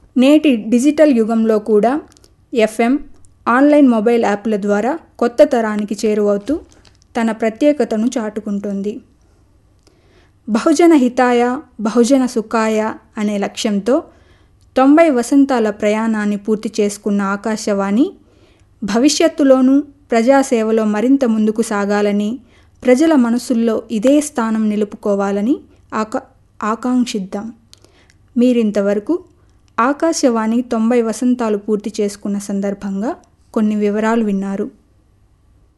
నేటి డిజిటల్ యుగంలో కూడా ఎఫ్ఎం ఆన్లైన్ మొబైల్ యాప్ల ద్వారా కొత్త తరానికి చేరువవుతూ తన ప్రత్యేకతను చాటుకుంటుంది బహుజన హితాయ బహుజన సుఖాయ అనే లక్ష్యంతో తొంభై వసంతాల ప్రయాణాన్ని పూర్తి చేసుకున్న ఆకాశవాణి భవిష్యత్తులోనూ ప్రజాసేవలో మరింత ముందుకు సాగాలని ప్రజల మనసుల్లో ఇదే స్థానం నిలుపుకోవాలని ఆకా ఆకాంక్షిద్దాం మీరింతవరకు ఆకాశవాణి తొంభై వసంతాలు పూర్తి చేసుకున్న సందర్భంగా కొన్ని వివరాలు విన్నారు